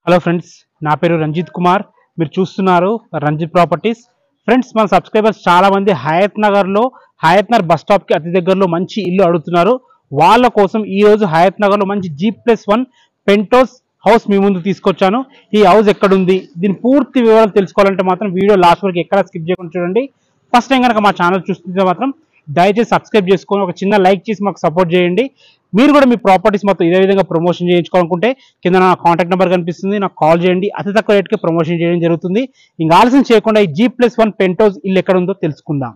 hello friends నా పేరు రంజిత్ కుమార్ మీరు చూస్తున్నారు రంజిత్ ప్రాపర్టీస్ ఫ్రెండ్స్ మన సబ్స్క్రైబర్స్ చాలా మంది హయత్ నగర్ లో హయత్ నగర్ బస్ స్టాప్ కి అతి దగ్గరలో మంచి ఇల్లు అడుగుతున్నారు వాళ్ళ కోసం ఈ రోజు హయత్ నగర్ లో మంచి G plus one penthouse house మీ ముందు తీసుకొచ్చాను ఈ హౌస్ ఎక్కడుంది దీని పూర్తి వివరాలు తెలుసుకోవాలంటే మాత్రం వీడియో లాస్ట్ వరకు ఎక్కడ స్కిప్ చేయకుండా చూడండి ఫస్ట్ టైం కనుక మా ఛానల్ చూస్తుంటే మాత్రం దయచేసి సబ్స్క్రైబ్ చేసుకొని ఒక చిన్న లైక్ చేసి మాకు సపోర్ట్ చేయండి మీరు కూడా మీ ప్రాపర్టీస్ మొత్తం ఇదే విధంగా ప్రమోషన్ చేయించుకోవాలనుకుంటే కింద నా కాంటాక్ట్ నెంబర్ కనిపిస్తుంది నాకు కాల్ చేయండి అతి తక్కువ రేట్కి ప్రమోషన్ చేయడం జరుగుతుంది ఇంకా ఆలస్యం చేయకుండా ఈ జీ ప్లస్ వన్ పెంటోస్ ఇల్లు ఎక్కడ ఉందో తెలుసుకుందాం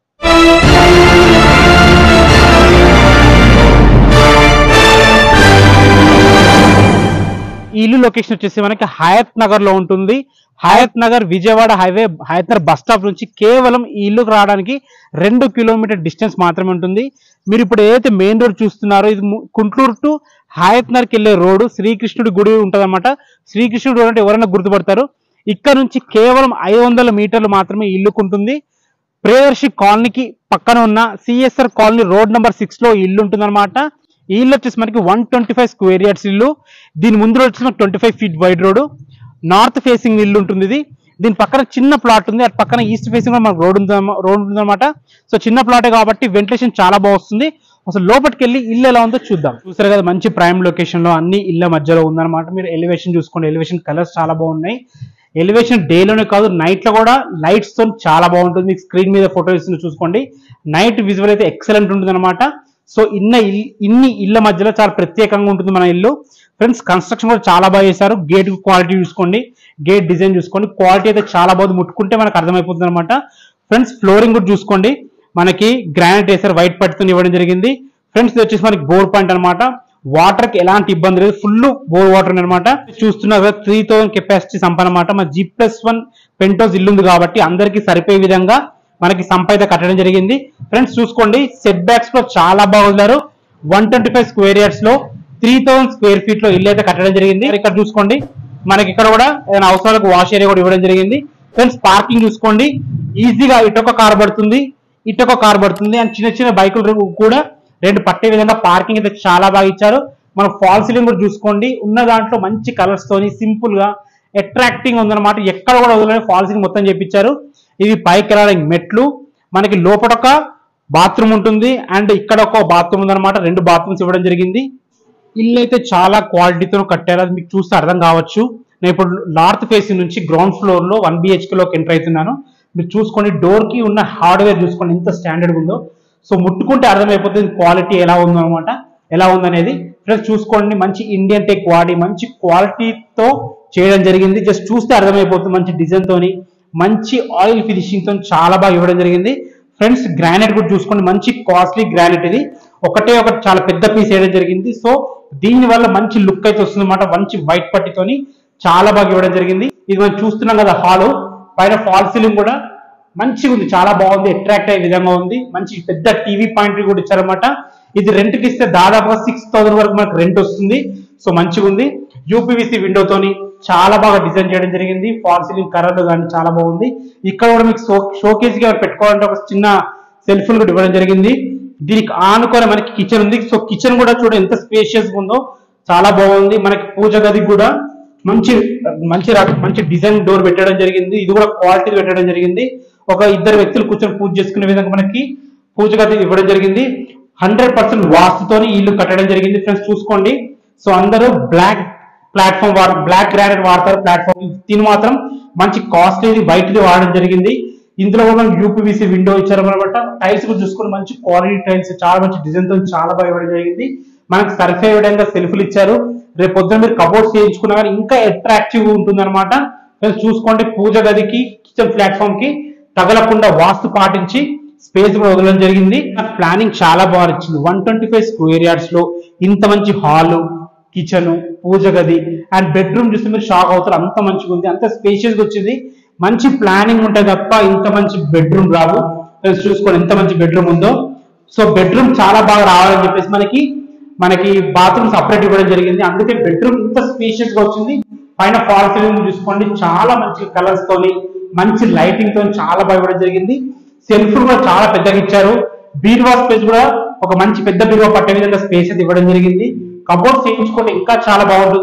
ఈ ఇల్లు లొకేషన్ వచ్చేసి మనకి హయత్ నగర్ లో ఉంటుంది Hayath Nagar Vijayawada highway Hayath Nagar bus stop నుంచి కేవలం ఈ ఇల్లుకు రావడానికి రెండు కిలోమీటర్ డిస్టెన్స్ మాత్రమే ఉంటుంది మీరు ఇప్పుడు ఏదైతే మెయిన్ రోడ్ చూస్తున్నారో ఇది ము- కుంట్లూరు టు హయత్ నగర్కి వెళ్ళే రోడ్డు శ్రీకృష్ణుడి గుడి ఉంటదన్నమాట శ్రీకృష్ణుడి రోడ్ అంటే ఎవరైనా గుర్తుపడతారు ఇక్కడ నుంచి కేవలం ఐదు వందల మీటర్లు మాత్రమే ఈ ఇల్లుకు ఉంటుంది ప్రియదర్శి కాలనీకి పక్కన ఉన్న CSR colony road number six లో ఈ ఇల్లు ఉంటుందన్నమాట ఈ ఇల్లు వచ్చేసి మనకి one twenty five square yards ఇల్లు దీని ముందు రోడ్ వచ్చేసి twenty five feet wide road north facing ఇల్లు ఉంటుంది ఇది దీని పక్కన చిన్న ప్లాట్ ఉంది అటు పక్కన ఈస్ట్ ఫేసింగ్ మనకు రోడ్ ఉంది రోడ్ ఉంటుందన్నమాట సో చిన్న ప్లాటే కాబట్టి వెంటిలేషన్ చాలా బాగా వస్తుంది అసలు లోపలికి వెళ్ళి ఇల్లు ఎలా ఉందో చూద్దాం చూసారు కదా మంచి ప్రైమ్ లొకేషన్ లో అన్ని ఇళ్ళ మధ్యలో ఉందన్నమాట మీరు ఎలివేషన్ చూసుకోండి ఎలివేషన్ కలర్స్ చాలా బాగున్నాయి ఎలివేషన్ డేలోనే కాదు నైట్ లో కూడా లైట్స్ తో చాలా బాగుంటుంది మీకు స్క్రీన్ మీద ఫోటో ఇస్తుంది చూసుకోండి నైట్ విజువల్ అయితే ఎక్సలెంట్ ఉంటుంది అనమాట సో ఇన్న ఇల్- ఇన్ని ఇళ్ళ మధ్యలో చాలా ప్రత్యేకంగా ఉంటుంది మన ఇల్లు ఫ్రెండ్స్ కన్స్ట్రక్షన్ కూడా చాలా బాగా చేశారు గేట్ క్వాలిటీ చూసుకోండి గేట్ డిజైన్ చూసుకోండి క్వాలిటీ అయితే చాలా బాగుంది ముట్టుకుంటే మనకు అర్థమైపోతుంది అనమాట ఫ్రెండ్స్ ఫ్లోరింగ్ కూడా చూసుకోండి మనకి గ్రానైట్ వేసారు వైట్ పట్టుతో ఇవ్వడం జరిగింది ఫ్రెండ్స్ ఇది వచ్చేసి మనకి బోర్ పాయింట్ అనమాట వాటర్ కి ఎలాంటి ఇబ్బంది లేదు ఫుల్ బోర్ వాటర్ అనమాట చూస్తున్నారు కదా త్రీ థౌసండ్ కెపాసిటీ సంప అనమాట మన జీ ప్లస్ వన్ పెంటోస్ ఇల్లు ఉంది కాబట్టి అందరికి సరిపోయే విధంగా మనకి సంప అయితే కట్టడం జరిగింది ఫ్రెండ్స్ చూసుకోండి సెట్ బ్యాక్స్ లో చాలా బాగా వదిలారు one twenty five square years లో త్రీ థౌసండ్ స్క్వేర్ ఫీట్ లో ఇల్లు అయితే కట్టడం జరిగింది ఇక్కడ చూసుకోండి మనకి ఇక్కడ కూడా ఏదైనా అవసరాలకు వాష్ ఏరియా కూడా ఇవ్వడం జరిగింది ఫ్రెండ్స్ పార్కింగ్ చూసుకోండి ఈజీగా ఇటొక కార్ పడుతుంది ఇటొక కార్ పడుతుంది అండ్ చిన్న చిన్న బైకులు కూడా రెండు పట్టే విధంగా పార్కింగ్ అయితే చాలా బాగా ఇచ్చారు మనం ఫాల్ సీలింగ్ కూడా చూసుకోండి ఉన్న దాంట్లో మంచి కలర్స్ తోని సింపుల్ గా అట్రాక్టింగ్ ఉందన్నమాట ఎక్కడ కూడా వదలని ఫాల్ సీలింగ్ మొత్తం చేపించారు ఇవి పైకి వెళ్ళడానికి మెట్లు మనకి లోపల ఒక బాత్రూమ్ ఉంటుంది అండ్ ఇక్కడ ఒక బాత్రూమ్ ఉందన్నమాట రెండు బాత్రూమ్స్ ఇవ్వడం జరిగింది ఇల్లు అయితే చాలా క్వాలిటీతో కట్టారు అది మీకు చూస్తే అర్థం కావచ్చు నేను ఇప్పుడు నార్త్ ఫేసింగ్ నుంచి గ్రౌండ్ ఫ్లోర్ లో వన్ బిహెచ్కే లోకి ఎంటర్ అవుతున్నాను మీరు చూసుకోండి డోర్ కి ఉన్న హార్డ్వేర్ చూసుకోండి ఎంత స్టాండర్డ్ ఉందో సో ముట్టుకుంటే అర్థమైపోతుంది క్వాలిటీ ఎలా ఉందో అనమాట ఎలా ఉందనేది ఫ్రెండ్స్ చూసుకోండి మంచి ఇండియన్ టెక్ వాడి మంచి క్వాలిటీతో చేయడం జరిగింది జస్ట్ చూస్తే అర్థమైపోతుంది మంచి డిజైన్ తోని మంచి ఆయిల్ ఫినిషింగ్ తో చాలా బాగా ఇవ్వడం జరిగింది ఫ్రెండ్స్ గ్రానైట్ కూడా చూసుకోండి మంచి కాస్ట్లీ గ్రానైట్ ఇది ఒకటే ఒకటి చాలా పెద్ద పీస్ వేయడం జరిగింది సో దీని వల్ల మంచి లుక్ అయితే వస్తుంది మంచి వైట్ పట్టితోని చాలా బాగా ఇవ్వడం జరిగింది ఇది మనం చూస్తున్నాం కదా హాల్ పైన ఫాల్ సీలింగ్ కూడా మంచిగా ఉంది చాలా బాగుంది అట్రాక్ట్ అయ్యే విధంగా ఉంది మంచి పెద్ద టీవీ పాయింట్ కూడా ఇచ్చారన్నమాట ఇది రెంట్ కి ఇస్తే దాదాపుగా సిక్స్ థౌసండ్ వరకు మనకు రెంట్ వస్తుంది సో మంచిగా ఉంది యూపీవీసీ విండోతోని చాలా బాగా డిజైన్ చేయడం జరిగింది ఫాల్ సీలింగ్ కలర్లు కానీ చాలా బాగుంది ఇక్కడ కూడా మీకు షో షోకేజ్ గా పెట్టుకోవాలంటే ఒక చిన్న సెల్ఫ్ కూడా ఇవ్వడం జరిగింది దీనికి ఆనుకొని మనకి కిచెన్ ఉంది సో కిచెన్ కూడా చూడ ఎంత స్పేషియస్ ఉందో చాలా బాగుంది మనకి పూజ గది కూడా మంచి మంచి రక- మంచి డిజైన్ డోర్ పెట్టడం జరిగింది ఇది కూడా క్వాలిటీ పెట్టడం జరిగింది ఒక ఇద్దరు వ్యక్తులు కూర్చొని పూజ చేసుకునే విధంగా మనకి పూజ గది ఇవ్వడం జరిగింది హండ్రెడ్ పర్సెంట్ వాస్తుతోని ఈ ఇల్లు కట్టడం జరిగింది ఫ్రెండ్స్ చూసుకోండి సో అందరూ బ్లాక్ ప్లాట్ఫామ్ వాడు బ్లాక్ గ్రానైట్ వాడతారు ప్లాట్ఫామ్ దీని మాత్రం మంచి కాస్ట్లీ వైట్ ది వాడడం జరిగింది ఇందులో కూడా యూపీవీసీ విండో ఇచ్చారు అనమాట టైల్స్ కూడా చూసుకొని మంచి క్వాలిటీ టైల్స్ చాలా మంచి డిజైన్ తో చాలా బాగా ఇవ్వడం జరిగింది మనకి సరిఫే విధంగా సెల్ఫ్లు ఇచ్చారు రేపు పొద్దున మీరు కబోర్డ్స్ చేయించుకున్నా కానీ ఇంకా అట్రాక్టివ్ ఉంటుంది అనమాట చూసుకోండి పూజ గదికి కిచెన్ ప్లాట్ఫామ్ కి తగలకుండా వాస్తు పాటించి స్పేస్ కూడా వదలడం జరిగింది ప్లానింగ్ చాలా బాగా ఇచ్చింది one twenty five square yards లో ఇంత మంచి హాల్ కిచెన్ పూజ గది అండ్ బెడ్రూమ్ చూస్తే మీరు షాక్ అవుతారు అంత మంచిగా ఉంది అంత స్పేషియస్ గా వచ్చింది మంచి ప్లానింగ్ ఉంటే తప్ప ఇంత మంచి బెడ్రూమ్ రాదు ఫ్రెండ్స్ చూసుకోండి ఎంత మంచి బెడ్రూమ్ ఉందో సో బెడ్రూమ్ చాలా బాగా రావాలని చెప్పేసి మనకి మనకి బాత్రూమ్ సపరేట్ ఇవ్వడం జరిగింది అందుకే బెడ్రూమ్ ఇంత స్పేషియస్ గా వచ్చింది పైన ఫాల్ సీలింగ్ చూసుకోండి చాలా మంచి కలర్స్ తోని మంచి లైటింగ్ తో చాలా బాగా ఇవ్వడం జరిగింది సెల్ఫ్ కూడా చాలా పెద్దగా ఇచ్చారు బీరువా స్పేస్ కూడా ఒక మంచి పెద్ద బీరువా పట్టే విధంగా స్పేస్ అయితే ఇవ్వడం జరిగింది కబోర్డ్ చేయించుకుంటే ఇంకా చాలా బాగుంటుంది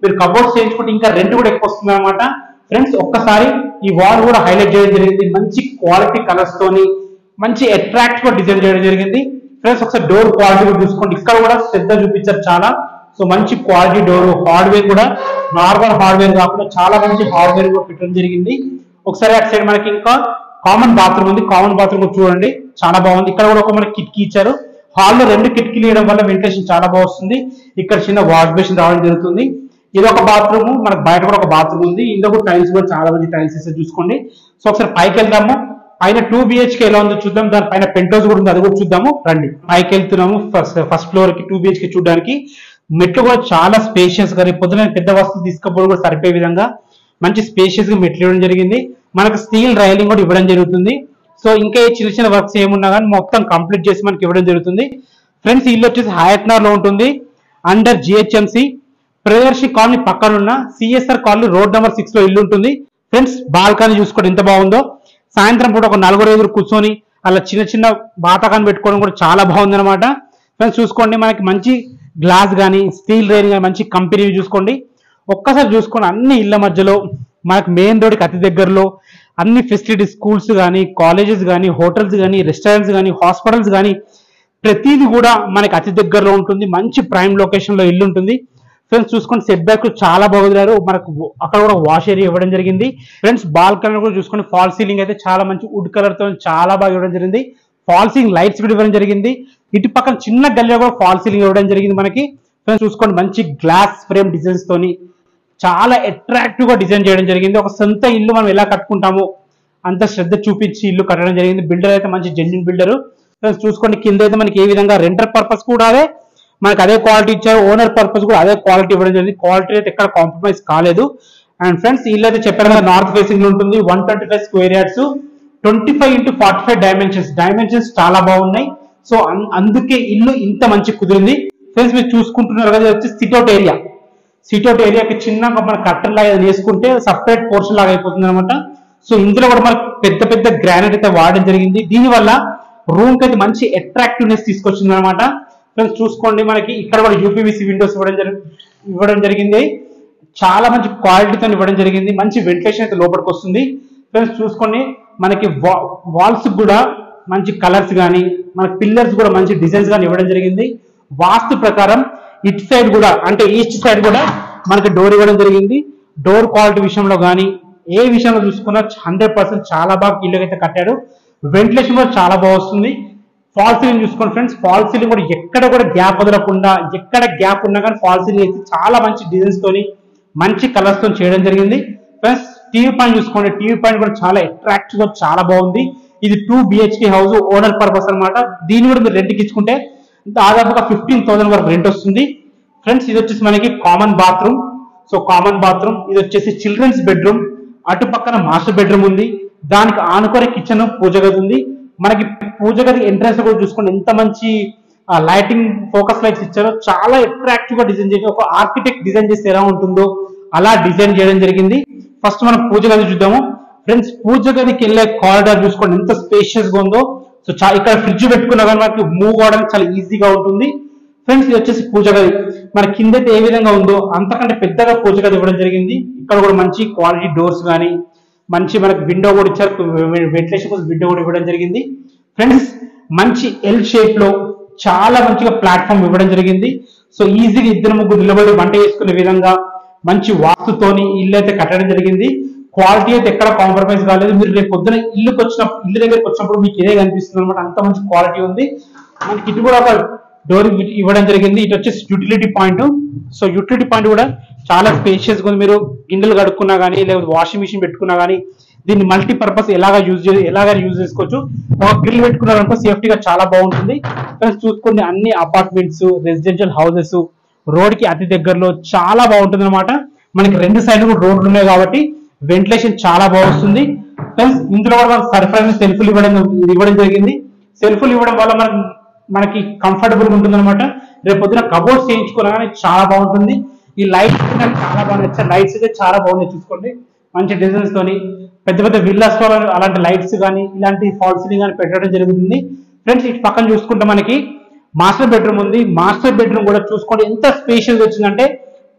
మీరు కబోర్డ్స్ చేయించుకుంటే ఇంకా రెంట్ కూడా ఎక్కువ వస్తుంది అనమాట ఫ్రెండ్స్ ఒక్కసారి ఈ వాల్ కూడా హైలైట్ చేయడం జరిగింది మంచి క్వాలిటీ కలర్స్ తోని మంచి అట్రాక్ట్ గా డిజైన్ చేయడం జరిగింది ఫ్రెండ్స్ ఒకసారి డోర్ క్వాలిటీ కూడా చూసుకోండి ఇక్కడ కూడా శ్రద్ధ చూపించారు చాలా సో మంచి క్వాలిటీ డోర్ హార్డ్వేర్ కూడా నార్మల్ హార్డ్వేర్ కాకుండా చాలా మంచి హార్డ్వేర్ కూడా పెట్టడం జరిగింది ఒకసారి అటు సైడ్ మనకి ఇంకా కామన్ బాత్రూమ్ ఉంది కామన్ బాత్రూమ్ కూడా చూడండి చాలా బాగుంది ఇక్కడ కూడా ఒక మనకి కిటికీ ఇచ్చారు హాల్లో రెండు కిటికీలు ఇవ్వడం వల్ల వెంటిలేషన్ చాలా బాగా వస్తుంది ఇక్కడ చిన్న వాష్ బేసిన్ రావడం జరుగుతుంది ఇది ఒక బాత్రూమ్ మనకు బయట కూడా ఒక బాత్రూమ్ ఉంది ఇందులో కూడా టైల్స్ కూడా చాలా మంచి టైల్స్ ఇస్తే చూసుకోండి సో ఒకసారి పైకి వెళ్దాము పైన టూ బిహెచ్కే ఎలా ఉందో చూద్దాం దాని పైన పెంట్ హౌస్ కూడా ఉంది అది కూడా చూద్దాము రండి పైకి వెళ్తున్నాము ఫస్ట్ ఫస్ట్ ఫ్లోర్ కి టూ బిహెచ్కే చూడడానికి మెట్లు కూడా చాలా స్పేషియస్ గా రేపు పొద్దున పెద్ద వస్తువు తీసుకపోవడం కూడా సరిపోయే విధంగా మంచి స్పేషియస్ గా మెట్లు ఇవ్వడం జరిగింది మనకు స్టీల్ రైలింగ్ కూడా ఇవ్వడం జరుగుతుంది సో ఇంకా ఈ చిన్న చిన్న వర్క్స్ ఏమున్నా కానీ మొత్తం కంప్లీట్ చేసి మనకి ఇవ్వడం జరుగుతుంది ఫ్రెండ్స్ ఇల్లు వచ్చేసి హయత్నగర్ లో ఉంటుంది అండర్ జిహెచ్ఎంసి ప్రియదర్శి కాలనీ పక్కనున్న CSR colony road number six లో ఇల్లు ఉంటుంది ఫ్రెండ్స్ బాల్కనీ చూసుకోండి ఎంత బాగుందో సాయంత్రం పూట ఒక నలుగురు ఐదుగురు కూర్చొని అలా చిన్న చిన్న బాతకాన్ని పెట్టుకోవడం కూడా చాలా బాగుంది అనమాట ఫ్రెండ్స్ చూసుకోండి మనకి మంచి గ్లాస్ కానీ స్టీల్ రైన్ కానీ మంచి కంపెనీ చూసుకోండి ఒక్కసారి చూసుకోండి అన్ని ఇళ్ల మధ్యలో మనకి మెయిన్ రోడ్కి అతి దగ్గరలో అన్ని ఫెసిలిటీస్ స్కూల్స్ కానీ కాలేజెస్ కానీ హోటల్స్ కానీ రెస్టారెంట్స్ కానీ హాస్పిటల్స్ కానీ ప్రతిదీ కూడా మనకి అతి దగ్గరలో ఉంటుంది మంచి ప్రైమ్ లొకేషన్ లో ఇల్లు ఉంటుంది ఫ్రెండ్స్ చూసుకోండి సెట్ బ్యాక్ చాలా బాగుదిరారు మనకు అక్కడ కూడా వాష్ ఏరియా ఇవ్వడం జరిగింది ఫ్రెండ్స్ బాల్కనీ కూడా చూసుకోండి ఫాల్ సీలింగ్ అయితే చాలా మంచి వుడ్ కలర్ తో చాలా బాగా ఇవ్వడం జరిగింది ఫాల్ సీలింగ్ లైట్స్ కూడా ఇవ్వడం జరిగింది ఇటు పక్కన చిన్న గల్లీ కూడా ఫాల్ సీలింగ్ ఇవ్వడం జరిగింది మనకి ఫ్రెండ్స్ చూసుకోండి మంచి గ్లాస్ ఫ్రేమ్ డిజైన్స్ తోని చాలా అట్రాక్టివ్ గా డిజైన్ చేయడం జరిగింది ఒక సొంత ఇల్లు మనం ఎలా కట్టుకుంటామో అంత శ్రద్ధ చూపించి ఇల్లు కట్టడం జరిగింది బిల్డర్ అయితే మంచి జెన్యున్ బిల్డర్ చూసుకోండి కింద అయితే మనకి ఏ విధంగా రెంటర్ పర్పస్ కూడా అదే మనకి అదే క్వాలిటీ ఇచ్చారు ఓనర్ పర్పస్ కూడా అదే క్వాలిటీ ఇవ్వడం జరిగింది క్వాలిటీ అయితే ఎక్కడ కాంప్రమైజ్ కాలేదు అండ్ ఫ్రెండ్స్ ఇల్లు అయితే చెప్పారు కదా నార్త్ ఫేసింగ్ ఉంటుంది one twenty five square yards twenty five into forty five dimensions dimensions చాలా బాగున్నాయి సో అన్- అందుకే ఇల్లు ఇంత మంచి కుదిరింది ఫ్రెండ్స్ మీరు చూసుకుంటున్నారు కదా ఇది వచ్చి సిట్అవుట్ ఏరియా సిట్అవుట్ ఏరియాకి చిన్నగా మన కట్టన్ లాగా వేసుకుంటే సపరేట్ పోర్షన్ లాగా అయిపోతుంది అనమాట సో ఇందులో కూడా మనకు పెద్ద పెద్ద గ్రానైట్ అయితే వాడడం జరిగింది దీనివల్ల రూమ్ కి అయితే మంచి అట్రాక్టివ్నెస్ తీసుకొచ్చింది అనమాట ఫ్రెండ్స్ చూసుకోండి మనకి ఇక్కడ కూడా యూపీవీసీ విండోస్ ఇవ్వడం జరి ఇవ్వడం జరిగింది చాలా మంచి క్వాలిటీతో ఇవ్వడం జరిగింది మంచి వెంటిలేషన్ అయితే లోపలికి వస్తుంది ఫ్రెండ్స్ చూసుకోండి మనకి వాల్స్ కూడా మంచి కలర్స్ కానీ మనకి పిల్లర్స్ కూడా మంచి డిజైన్స్ కానీ ఇవ్వడం జరిగింది వాస్తు ప్రకారం ఇట్ సైడ్ కూడా అంటే ఈస్ట్ సైడ్ కూడా మనకి డోర్ ఇవ్వడం జరిగింది డోర్ క్వాలిటీ విషయంలో కానీ ఏ విషయంలో చూసుకున్నా హండ్రెడ్ పర్సెంట్ చాలా బాగా ఇల్లు అయితే కట్టాడు వెంటిలేషన్ కూడా చాలా బాగా వస్తుంది ఫాల్ సీలింగ్ చూసుకోండి ఫ్రెండ్స్ ఫాల్ సీలింగ్ కూడా ఎక్కడ కూడా గ్యాప్ వదలకుండా ఎక్కడ గ్యాప్ ఉన్నా కానీ ఫాల్ సీలింగ్ అయితే చాలా మంచి డిజైన్స్ తోని మంచి కలర్స్ తో చేయడం జరిగింది ప్లస్ టీవీ పాయింట్ చూసుకోండి టీవీ పాయింట్ కూడా చాలా అట్రాక్టివ్ గా చాలా బాగుంది ఇది two BHK house owner purpose అన్నమాట దీన్ని కూడా మీరు రెంట్కి ఇచ్చుకుంటే దాదాపుగా ఫిఫ్టీన్ థౌసండ్ వరకు రెంట్ వస్తుంది ఫ్రెండ్స్ ఇది వచ్చేసి మనకి common bathroom so common bathroom ఇది వచ్చేసి చిల్డ్రన్స్ బెడ్రూమ్ అటు పక్కన మాస్టర్ బెడ్రూమ్ ఉంది దానికి ఆనుకొని కిచెన్ పూజ గది ఉంది మనకి పూజ గది ఎంట్రన్స్ కూడా చూసుకోండి ఎంత మంచి లైటింగ్ ఫోకస్ లైట్స్ ఇచ్చారో చాలా అట్రాక్టివ్ గా డిజైన్ చేసి ఒక ఆర్కిటెక్ట్ డిజైన్ చేస్తే ఎలా ఉంటుందో అలా డిజైన్ చేయడం జరిగింది ఫస్ట్ మనం పూజ గది చూద్దాము ఫ్రెండ్స్ పూజ గదికి వెళ్ళే కారిడార్ చూసుకోండి ఎంత స్పేషియస్ గా ఉందో సో చా- ఇక్కడ ఫ్రిడ్జ్ పెట్టుకున్నా కానీ మనకి మూవ్ అవడానికి చాలా ఈజీగా ఉంటుంది ఫ్రెండ్స్ ఇది వచ్చేసి పూజ గది మన కింద అయితే ఏ విధంగా ఉందో అంతకంటే పెద్దగా పూజ గది ఇవ్వడం జరిగింది ఇక్కడ కూడా మంచి క్వాలిటీ డోర్స్ కానీ మంచి మనకి విండో కూడా ఇచ్చారు వెంటిలేషన్ కోసం విండో కూడా ఇవ్వడం జరిగింది ఫ్రెండ్స్ మంచి ఎల్ షేప్ లో చాలా మంచిగా ప్లాట్ఫామ్ ఇవ్వడం జరిగింది సో ఈజీగా ఇద్దరు ముగ్గురు నిలబడి వంట చేసుకునే విధంగా మంచి వాస్తుతోని ఇల్లు అయితే కట్టడం జరిగింది క్వాలిటీ అయితే ఎక్కడ కాంప్రమైజ్ కాలేదు మీరు రేపు పొద్దున ఇల్లుకి వచ్చిన ఇల్లు దగ్గరికి వచ్చినప్పుడు మీకు ఇదే కనిపిస్తుంది అనమాట అంత మంచి క్వాలిటీ ఉంది మనకి ఇటు కూడా ఒక డోర్ ఇవ్వడం జరిగింది ఇటు వచ్చేసి utility point so utility point కూడా చాలా స్పేషియస్ గా ఉంది మీరు గిన్నెలు కడుక్కున్నా కానీ లేదా వాషింగ్ మిషన్ పెట్టుకున్నా కానీ దీన్ని మల్టీ పర్పస్ ఎలాగా యూజ్ ఎలాగా యూజ్ చేసుకోవచ్చు ఒక గ్రిల్ పెట్టుకున్నారనుకో సేఫ్టీగా చాలా బాగుంటుంది ప్లస్ చూసుకుని అన్ని అపార్ట్మెంట్స్ రెసిడెన్షియల్ హౌసెస్ రోడ్ కి అతి దగ్గరలో చాలా బాగుంటుంది అనమాట మనకి రెండు సైడ్లు కూడా రోడ్లు ఉన్నాయి కాబట్టి వెంటిలేషన్ చాలా బాగుంటుంది ప్లస్ ఇందులో కూడా మనకు సర్ప్రైజ్ సెల్ఫ్లు ఇవ్వడం ఇవ్వడం జరిగింది సెల్ఫ్లు ఇవ్వడం వల్ల మనకి మనకి కంఫర్టబుల్ గా ఉంటుంది అనమాట రేపు పొద్దున కబోర్డ్స్ చేయించుకున్నా కానీ చాలా బాగుంటుంది ఈ లైట్స్ నాకు చాలా బాగా నచ్చాయి లైట్స్ అయితే చాలా బాగున్నాయి చూసుకోండి మంచి డిజైన్స్ తోని పెద్ద పెద్ద విల్లాస్ లో అలాంటి లైట్స్ కానీ ఇలాంటి ఫాల్ సీలింగ్ కానీ పెట్టడం జరుగుతుంది ఫ్రెండ్స్ ఇటు పక్కన చూసుకుంటే మనకి మాస్టర్ బెడ్రూమ్ ఉంది మాస్టర్ బెడ్రూమ్ కూడా చూసుకోండి ఎంత స్పేషియస్ వచ్చిందంటే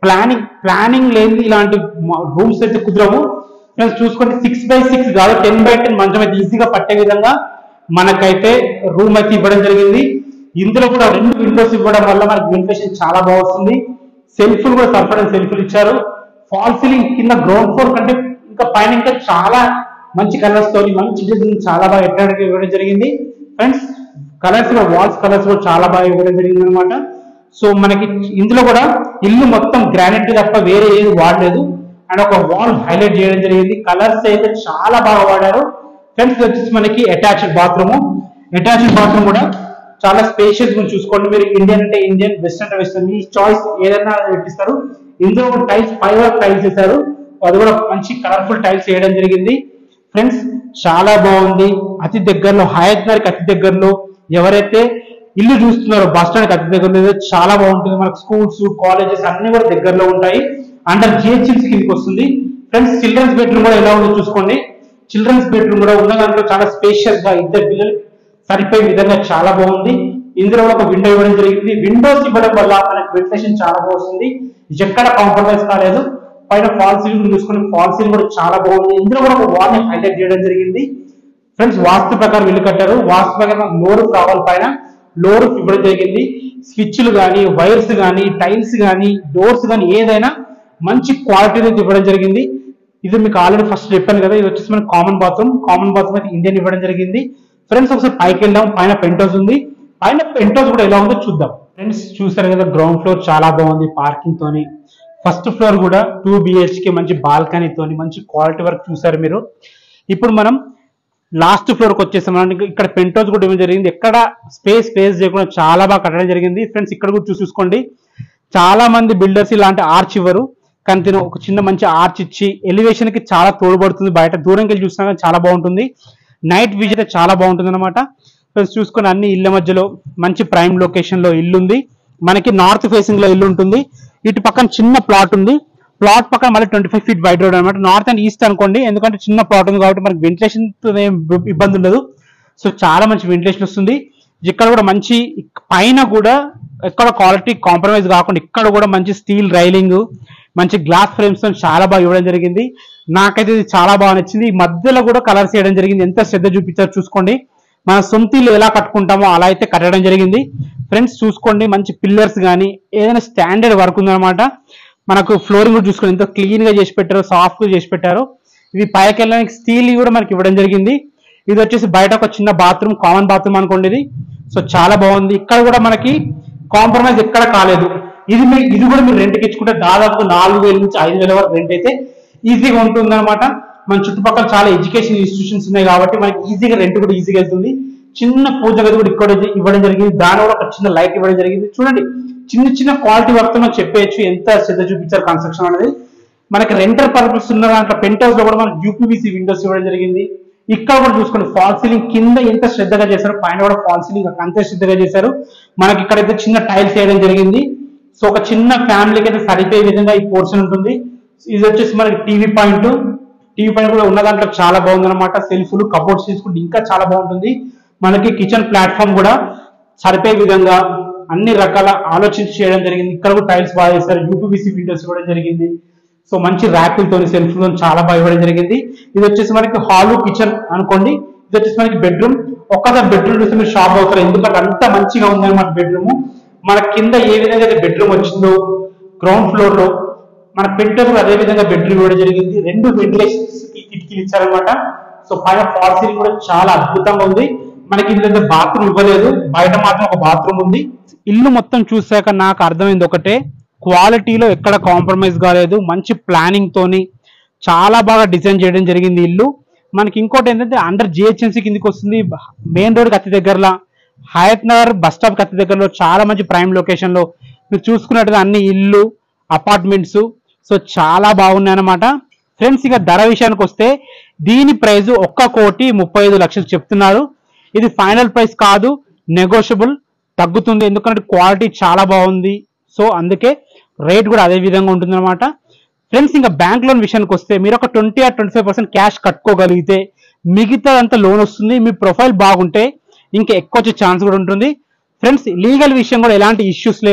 ప్లానింగ్ ప్లానింగ్ లేని ఇలాంటి రూమ్స్ అయితే కుదరవు ఫ్రెండ్స్ చూసుకోండి సిక్స్ బై సిక్స్ కాదు టెన్ బై టెన్ మంచం అయితే ఈజీగా పట్టే విధంగా మనకైతే రూమ్ అయితే ఇవ్వడం జరిగింది ఇందులో కూడా రెండు విండోస్ ఇవ్వడం వల్ల మనకి వెంటిలేషన్ చాలా బాగా వస్తుంది సెల్ఫ్లు కూడా సరిపడిన సెల్ఫ్లు ఇచ్చారు ఫాల్ సీలింగ్ కింద గ్రౌండ్ ఫ్లోర్ కంటే ఇంకా పైన ఇంకా చాలా మంచి కలర్స్ తోని మంచి డిజైన్ చాలా బాగా అట్రాక్ట్ ఇవ్వడం జరిగింది ఫ్రెండ్స్ కలర్స్ కూడా వాల్స్ కలర్స్ కూడా చాలా బాగా ఇవ్వడం జరిగింది అనమాట సో మనకి ఇందులో కూడా ఇల్లు మొత్తం గ్రానైట్ తప్ప వేరే ఏది వాడలేదు అండ్ ఒక వాల్ హైలైట్ చేయడం జరిగింది కలర్స్ అయితే చాలా బాగా వాడారు ఫ్రెండ్స్ ఇది వచ్చేసి మనకి అటాచ్డ్ బాత్రూమ్ అటాచ్డ్ బాత్రూమ్ కూడా చాలా స్పేషియస్ గా చూసుకోండి మీరు ఇండియన్ అంటే ఇండియన్ వెస్టర్న్ అంటే వెస్టర్న్ మీ చాయిస్ ఏదైనా పెట్టిస్తారు ఇందులో కూడా టైల్స్ ఫైవ్ వర్క్ టైల్స్ వేశారు అది కూడా మంచి కలర్ఫుల్ టైల్స్ వేయడం జరిగింది ఫ్రెండ్స్ చాలా బాగుంది అతి దగ్గరలో హయత్ నగర్కి అతి దగ్గరలో ఎవరైతే ఇల్లు చూస్తున్నారో బస్ స్టాండ్ అతి దగ్గరలో ఏదో చాలా బాగుంటుంది మనకు స్కూల్స్ కాలేజెస్ అన్ని కూడా దగ్గరలో ఉంటాయి అండర్ జిహెచ్ఎంసీ కిందకి వస్తుంది ఫ్రెండ్స్ చిల్డ్రన్స్ బెడ్రూమ్ కూడా ఎలా ఉందో చూసుకోండి చిల్డ్రన్స్ బెడ్రూమ్ కూడా ఉన్న దాంట్లో చాలా స్పేషియస్ గా ఇద్దరు పిల్లలు సరిపోయే విధంగా చాలా బాగుంది ఇందులో కూడా ఒక విండో ఇవ్వడం జరిగింది విండోస్ ఇవ్వడం వల్ల మనకి వెంటిలేషన్ చాలా బాగుంది ఎక్కడ కాంప్రమైజ్ కాలేదు పైన ఫాల్ సీలింగ్ చూసుకుని ఫాల్ సీలింగ్ కూడా చాలా బాగుంది ఇందులో కూడా ఒక వాల్ ని హైలైట్ చేయడం జరిగింది ఫ్రెండ్స్ వాస్తు ప్రకారం ఇల్లు కట్టారు వాస్తు ప్రకారం లోరు కావాలి పైన లోరు ఇవ్వడం జరిగింది స్విచ్లు కానీ వైర్స్ కానీ టైల్స్ కానీ డోర్స్ కానీ ఏదైనా మంచి క్వాలిటీ అయితే ఇవ్వడం జరిగింది ఇది మీకు ఆల్రెడీ ఫస్ట్ చెప్పాను కదా ఇది వచ్చేసి మనకి కామన్ బాత్రూమ్ కామన్ బాత్రూమ్ అయితే ఇండియన్ ఇవ్వడం జరిగింది ఫ్రెండ్స్ ఒకసారి పైకి వెళ్దాం పైన పెంట్ హౌస్ ఉంది పైన పెంట్ హౌస్ కూడా ఎలా ఉందో చూద్దాం ఫ్రెండ్స్ చూసారు కదా గ్రౌండ్ ఫ్లోర్ చాలా బాగుంది పార్కింగ్ తోని ఫస్ట్ ఫ్లోర్ కూడా టూ బిహెచ్కే మంచి బాల్కనీ తోని మంచి క్వాలిటీ వర్క్ చూసారు మీరు ఇప్పుడు మనం లాస్ట్ ఫ్లోర్ కి వచ్చేసాం మనం ఇక్కడ పెంట్ హౌస్ కూడా ఇవ్వడం జరిగింది ఎక్కడ స్పేస్ స్పేస్ చేయకుండా చాలా బాగా కట్టడం జరిగింది ఫ్రెండ్స్ ఇక్కడ కూడా చూసి చూసుకోండి చాలా మంది బిల్డర్స్ ఇలాంటి ఆర్చ్ ఇవ్వరు కానీ దీని ఒక చిన్న మంచి ఆర్చ్ ఇచ్చి ఎలివేషన్ కి చాలా తోడ్పడుతుంది బయట దూరంకి వెళ్ళి చూసినా కానీ చాలా బాగుంటుంది నైట్ విజిట్ చాలా బాగుంటుంది అనమాట చూసుకొని అన్ని ఇళ్ళ మధ్యలో మంచి ప్రైమ్ లొకేషన్ లో ఇల్లు ఉంది మనకి నార్త్ ఫేసింగ్ లో ఇల్లు ఉంటుంది ఇటు పక్కన చిన్న ప్లాట్ ఉంది ప్లాట్ పక్కన మళ్ళీ twenty five feet wide road అనమాట నార్త్ అండ్ ఈస్ట్ అనుకోండి ఎందుకంటే చిన్న ప్లాట్ ఉంది కాబట్టి మనకి వెంటిలేషన్ ఏం ఇబ్బంది ఉండదు సో చాలా మంచి వెంటిలేషన్ వస్తుంది ఇక్కడ కూడా మంచి ఇక్- పైన కూడా ఎక్కడ క్వాలిటీ కాంప్రమైజ్ కాకుండా ఇక్కడ కూడా మంచి స్టీల్ రైలింగ్ మంచి గ్లాస్ ఫ్రేమ్స్ తో చాలా బాగా ఇవ్వడం జరిగింది నాకైతే ఇది చాలా బాగా నచ్చింది ఈ మధ్యలో కూడా కలర్స్ చేయడం జరిగింది ఎంత శ్రద్ధ చూపించారు చూసుకోండి మన సొంత ఇల్లు ఎలా కట్టుకుంటామో అలా అయితే కట్టడం జరిగింది ఫ్రెండ్స్ చూసుకోండి మంచి పిల్లర్స్ కానీ ఏదైనా స్టాండర్డ్ వర్క్ ఉందన్నమాట మనకు ఫ్లోరింగ్ కూడా చూసుకోండి ఎంత క్లీన్ గా చేసి పెట్టారు సాఫ్ట్ గా చేసి పెట్టారు ఇవి పైకి వెళ్ళడానికి స్టీల్ కూడా మనకి ఇవ్వడం జరిగింది ఇది వచ్చేసి బయట ఒక చిన్న బాత్రూమ్ కామన్ బాత్రూమ్ అనుకోండి ఇది సో చాలా బాగుంది ఇక్కడ కూడా మనకి కాంప్రమైజ్ ఎక్కడ కాలేదు ఇది మీ ఇది కూడా మీరు రెంట్కి ఇచ్చుకుంటే దాదాపు నాలుగు వేల నుంచి ఐదు వేల వరకు రెంట్ అయితే ఈజీగా ఉంటుంది అనమాట మన చుట్టుపక్కల చాలా ఎడ్యుకేషన్ ఇన్స్టిట్యూషన్స్ ఉన్నాయి కాబట్టి మనకి ఈజీగా రెంట్ కూడా ఈజీగా వెళ్తుంది చిన్న పూజ గది కూడా ఇక్కడ ఇవ్వడం జరిగింది దాని కూడా ఒక చిన్న లైట్ ఇవ్వడం జరిగింది చూడండి చిన్న చిన్న క్వాలిటీ వర్క్ మనం చెప్పేయచ్చు ఎంత శ్రద్ధ చూపించారు కన్స్ట్రక్షన్ అనేది మనకి రెంటర్ పర్పస్ ఉన్న దాంట్లో పెంట్ హౌస్ లో కూడా మనకి యూపీవీసీ విండోస్ ఇవ్వడం జరిగింది ఇక్కడ కూడా చూసుకోండి ఫాల్ సీలింగ్ కింద ఎంత శ్రద్ధగా చేశారు పైన కూడా ఫాల్ సీలింగ్ అంతే శ్రద్ధగా చేశారు మనకి ఇక్కడైతే చిన్న టైల్స్ వేయడం జరిగింది సో ఒక చిన్న ఫ్యామిలీకి అయితే సరిపోయే విధంగా ఈ పోర్షన్ ఉంటుంది ఇది వచ్చేసి మనకి టీవీ పాయింట్ టీవీ పాయింట్ కూడా ఉన్న దాంట్లో చాలా బాగుంది అనమాట సెల్ఫ్లు కబోర్డ్స్ తీసుకుంటే ఇంకా చాలా బాగుంటుంది మనకి కిచెన్ ప్లాట్ఫామ్ కూడా సరిపోయే విధంగా అన్ని రకాల ఆలోచించి చేయడం జరిగింది ఇక్కడ కూడా టైల్స్ బాగా చేశారు యూపీబీసీ విండోస్ ఇవ్వడం జరిగింది సో మంచి ర్యాకులతో సెల్ఫ్లతో చాలా బాగా ఇవ్వడం జరిగింది ఇది వచ్చేసి మనకి హాల్ కిచెన్ అనుకోండి ఇది వచ్చేసి మనకి బెడ్రూమ్ ఒక్కసారి బెడ్రూమ్ చూస్తే మీరు షాప్ అవుతారు ఎందుకంటే అంత మంచిగా ఉంది అనమాట బెడ్రూమ్ మన కింద ఏ విధంగా అయితే బెడ్రూమ్ వచ్చిందో గ్రౌండ్ ఫ్లోర్ లో మన పెంటర్ కూడా అదే విధంగా బెడ్రూమ్ ఇవ్వడం జరిగింది రెండు వెంటిలేషన్స్ కిటికీలు ఇచ్చారనమాట సో పైన ఫాల్ సీలింగ్ కూడా చాలా అద్భుతంగా ఉంది మనకి ఇందులో బాత్రూమ్ ఇవ్వలేదు బయట మాత్రం ఒక బాత్రూమ్ ఉంది ఇల్లు మొత్తం చూసాక నాకు అర్థమైంది ఒకటే క్వాలిటీలో ఎక్కడ కాంప్రమైజ్ కాలేదు మంచి ప్లానింగ్ తోని చాలా బాగా డిజైన్ చేయడం జరిగింది ఇల్లు మనకి ఇంకోటి ఏంటంటే అండర్ జిహెచ్ఎంసీ కిందకి వస్తుంది మెయిన్ రోడ్ అతి దగ్గరలో హయత్ నగర్ బస్ స్టాప్ అతి దగ్గరలో చాలా మంచి ప్రైమ్ లొకేషన్ లో మీరు చూసుకున్నట్టుగా అన్ని ఇల్లు అపార్ట్మెంట్స్ సో చాలా బాగున్నాయి అనమాట ఫ్రెండ్స్ ఇక ధర విషయానికి వస్తే దీని ప్రైస్ ఒక్క కోటి ముప్పై ఐదు లక్షలు చెప్తున్నారు ఇది ఫైనల్ ప్రైస్ కాదు నెగోషియబుల్ తగ్గుతుంది ఎందుకంటే క్వాలిటీ చాలా బాగుంది సో అందుకే రేట్ కూడా అదే విధంగా ఉంటుంది అనమాట ఫ్రెండ్స్ ఇంకా బ్యాంక్ లోన్ విషయానికి వస్తే మీరు ఒక twenty or twenty five percent cash కట్టుకోగలిగితే మిగతా అంతా లోన్ వస్తుంది మీ ప్రొఫైల్ బాగుంటే ఇంకా ఎక్కువ వచ్చే ఛాన్స్ కూడా ఉంటుంది ఫ్రెండ్స్ లీగల్ విషయం కూడా ఎలాంటి ఇష్యూస్ లేవు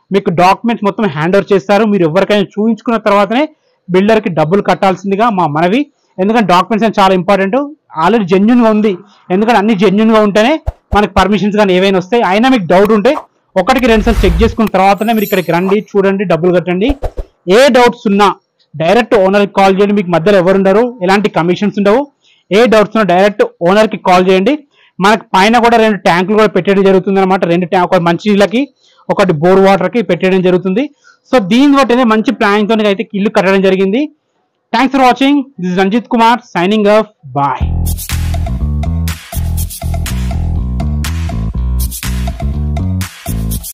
మీకు డాక్యుమెంట్స్ మొత్తం హ్యాండ్ ఓవర్ చేస్తారు మీరు ఎవరికైనా చూపించుకున్న తర్వాతనే బిల్డర్ కి డబ్బులు కట్టాల్సిందిగా మా మనవి ఎందుకంటే డాక్యుమెంట్స్ అని చాలా ఇంపార్టెంట్ ఆల్రెడీ జెన్యున్ గా ఉంది ఎందుకంటే అన్ని జెన్యున్ గా ఉంటేనే మనకి పర్మిషన్స్ కానీ ఏవైనా వస్తాయి అయినా మీకు డౌట్ ఉంటే ఒకటికి రెండు సార్లు చెక్ చేసుకున్న తర్వాతనే మీరు ఇక్కడికి రండి చూడండి డబ్బులు కట్టండి ఏ డౌట్స్ ఉన్నా డైరెక్ట్ ఓనర్కి కాల్ చేయండి మీకు మధ్యలో ఎవరు ఉండరు ఎలాంటి కమిషన్స్ ఉండవు ఏ డౌట్స్ ఉన్నా డైరెక్ట్ ఓనర్కి కాల్ చేయండి మనకి పైన కూడా రెండు ట్యాంకులు కూడా పెట్టేయడం జరుగుతుంది అనమాట రెండు ట్యాంక్ ఒకటి మంచి నీళ్ళకి ఒకటి బోర్ వాటర్ కి పెట్టేయడం జరుగుతుంది సో దీని బట్టి మంచి ప్లానింగ్ తో అయితే ఇల్లు కట్టడం జరిగింది thanks for watching this Ranjith Kumar signing off bye